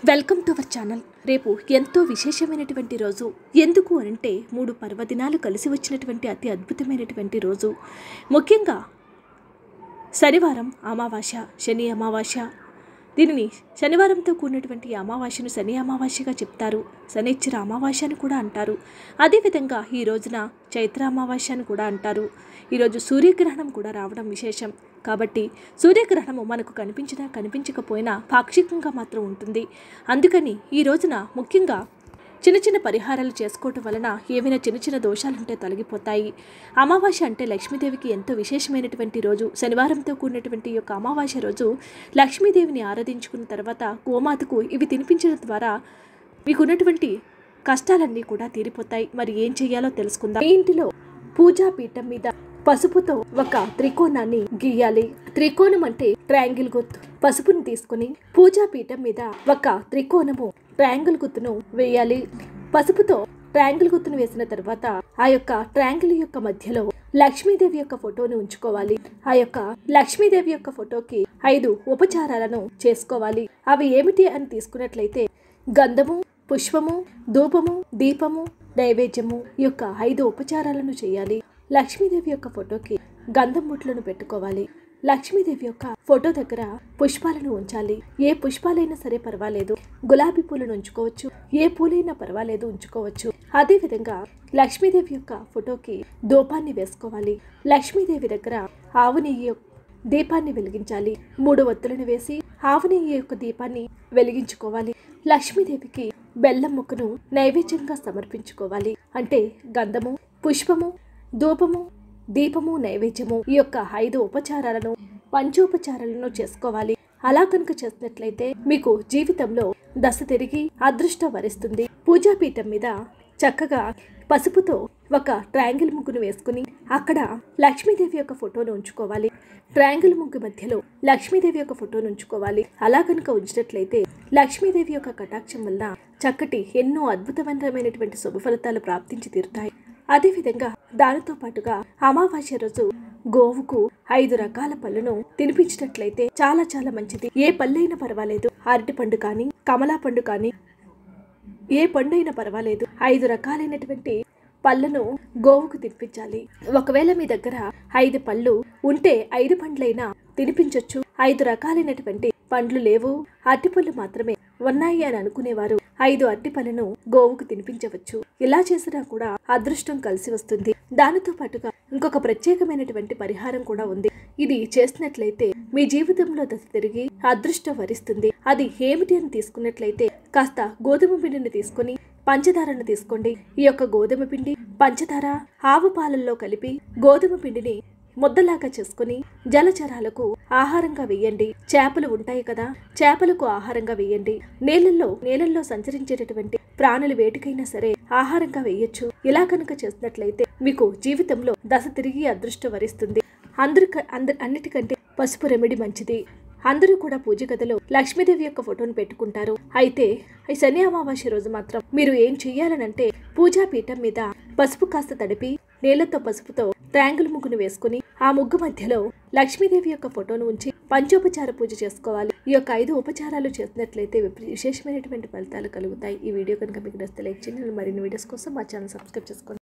welcome to our channel రేపు ఎంతో విశేషమైనటువంటి రోజు ఎందుకు అనంటే మూడు పర్వదినాలు కలిసి వచ్చినటువంటి అతి అద్భుతమైనటువంటి రోజు ముఖ్యంగా శనివారం అమావాస్య శని అమావాస్య దీనిని శనివారంతో కూడినటువంటి అమావాస్యను శని అమావాస్యగా చెప్తారు శనిచ్చర అమావాస్య అని కూడా అంటారు అదేవిధంగా ఈ రోజున చైత్ర అమావాస్య అని కూడా అంటారు ఈరోజు సూర్యగ్రహణం కూడా రావడం విశేషం కాబట్టి సూర్యగ్రహణము మనకు కనిపించినా కనిపించకపోయినా పాక్షికంగా మాత్రం ఉంటుంది అందుకని ఈ రోజున ముఖ్యంగా చిన్న చిన్న పరిహారాలు చేసుకోవటం వలన ఏవైనా చిన్న చిన్న దోషాలుంటే తొలగిపోతాయి అమావాస్య అంటే లక్ష్మీదేవికి ఎంతో విశేషమైనటువంటి రోజు శనివారంతో కూడినటువంటి ఈ యొక్క అమావాస్య రోజు లక్ష్మీదేవిని ఆరాధించుకున్న తర్వాత గోమాతకు ఇవి తినిపించడం ద్వారా మీకున్నటువంటి కష్టాలన్నీ కూడా తీరిపోతాయి మరి ఏం చేయాలో తెలుసుకుందాం మీ ఇంటిలో పూజా పీఠం మీద పసుపుతో ఒక త్రికోణాన్ని గీయాలి త్రికోణం అంటే ట్రయాంగిల్ గుర్తు పసుపుని తీసుకుని పూజా పీఠం మీద ఒక త్రికోణము ట్రయాంగిల్ గుర్తును వేయాలి పసుపుతో ట్రయాంగిల్ గుర్తును వేసిన తర్వాత ఆ యొక్క ట్రయాంగిల్ యొక్క మధ్యలో లక్ష్మీదేవి యొక్క ఫోటోని ఉంచుకోవాలి ఆ యొక్క లక్ష్మీదేవి యొక్క ఫోటోకి ఐదు ఉపచారాలను చేసుకోవాలి అవి ఏమిటి అని తీసుకున్నట్లయితే గంధము పుష్పము ధూపము దీపము నైవేద్యము ఈ యొక్క ఐదు ఉపచారాలను చేయాలి లక్ష్మీదేవి యొక్క ఫోటోకి గంధం ముట్లను పెట్టుకోవాలి లక్ష్మీదేవి యొక్క ఫోటో దగ్గర పుష్పాలను ఉంచాలి ఏ పుష్పాలైనా సరే పర్వాలేదు గులాబీ పూలను ఉంచుకోవచ్చు ఏ పూలైనా పర్వాలేదు ఉంచుకోవచ్చు అదేవిధంగా లక్ష్మీదేవి యొక్క ఫోటోకి ధూపాన్ని వేసుకోవాలి లక్ష్మీదేవి దగ్గర ఆవు నెయ్యి దీపాన్ని వెలిగించాలి మూడు ఒత్తులను వేసి ఆవు నెయ్యి యొక్క దీపాన్ని వెలిగించుకోవాలి లక్ష్మీదేవికి బెల్లం ముక్కను నైవేద్యంగా సమర్పించుకోవాలి అంటే గంధము పుష్పము ధూపము దీపము నైవేద్యము ఈ యొక్క ఐదు ఉపచారాలను పంచోపచారాలను చేసుకోవాలి అలా కనుక చేసినట్లయితే మీకు జీవితంలో దశ తిరిగి అదృష్టం వరిస్తుంది పూజాపీఠం మీద చక్కగా పసుపుతో ఒక ట్రయాంగిల్ ముగ్గును వేసుకుని అక్కడ లక్ష్మీదేవి యొక్క ఫోటోను ఉంచుకోవాలి ట్రయాంగిల్ ముగ్గు మధ్యలో లక్ష్మీదేవి యొక్క ఫోటోను ఉంచుకోవాలి అలా కనుక ఉంచినట్లయితే లక్ష్మీదేవి యొక్క కటాక్షం వల్ల చక్కటి ఎన్నో అద్భుతమైనటువంటి శుభ ఫలితాలు ప్రాప్తించి తీరుతాయి అదేవిధంగా దానితో పాటుగా అమావాస్య రోజు గోవుకు ఐదు రకాల పళ్ళను తినిపించినట్లయితే చాలా చాలా మంచిది ఏ పళ్ళైనా పర్వాలేదు అరటి పండు కానీ కమలా పండు కానీ ఏ పండు అయినా పర్వాలేదు ఐదు రకాలైనటువంటి పళ్ళను గోవుకు తినిపించాలి ఒకవేళ మీ దగ్గర ఐదు పళ్ళు ఉంటే ఐదు పండ్లైనా తినిపించొచ్చు ఐదు రకాలైనటువంటి పండ్లు లేవు అరటిపళ్ళు మాత్రమే ఉన్నాయి అని అనుకునేవారు ఐదు అరటిపళ్ళను గోవుకు తినిపించవచ్చు ఇలా చేసినా కూడా అదృష్టం కలిసి వస్తుంది దానితో పాటుగా ఇంకొక ప్రత్యేకమైనటువంటి పరిహారం కూడా ఉంది ఇది చేసినట్లయితే మీ జీవితంలో దశ తిరిగి అదృష్టం వరిస్తుంది అది ఏమిటి అని తీసుకున్నట్లయితే కాస్త గోధుమ పిండిని తీసుకొని పంచదారను తీసుకోండి ఈ యొక్క గోధుమ పిండి పంచదార ఆవు పాలల్లో కలిపి గోధుమ పిండిని ముద్దలాగా చేసుకుని జలచరాలకు ఆహారంగా వేయండి చేపలు ఉంటాయి కదా చేపలకు ఆహారంగా వేయండి నీళ్ళల్లో నీళ్ళల్లో సంచరించేటటువంటి ప్రాణులు వేటికైనా సరే ఆహారంగా వేయొచ్చు ఇలా కనుక చేసినట్లయితే మీకు జీవితంలో దశ తిరిగి అదృష్టం వరిస్తుంది అందరి అందరి అన్నిటికంటే పసుపు రెమెడీ మంచిది అందరూ కూడా పూజ గదిలో లక్ష్మీదేవి యొక్క ఫోటోను పెట్టుకుంటారు అయితే ఈ శని అమావాస్య రోజు మాత్రం మీరు ఏం చెయ్యాలనంటే పూజా పీఠం మీద పసుపు కాస్త తడిపి నీళ్లతో పసుపుతో ట్రయాంగిల్ ముగ్గును వేసుకుని ఆ ముగ్గు మధ్యలో లక్ష్మీదేవి యొక్క ఫోటోను ఉంచి పంచోపచార పూజ చేసుకోవాలి ఈ యొక్క ఐదు ఉపచారాలు చేసినట్లయితే విశేషమైనటువంటి ఫలితాలు కలుగుతాయి ఈ వీడియో కనుక మీకు నచ్చితే లైక్ చేయండి మరిన్ని వీడియోస్ కోసం మా ఛానల్ సబ్స్క్రైబ్ చేసుకోండి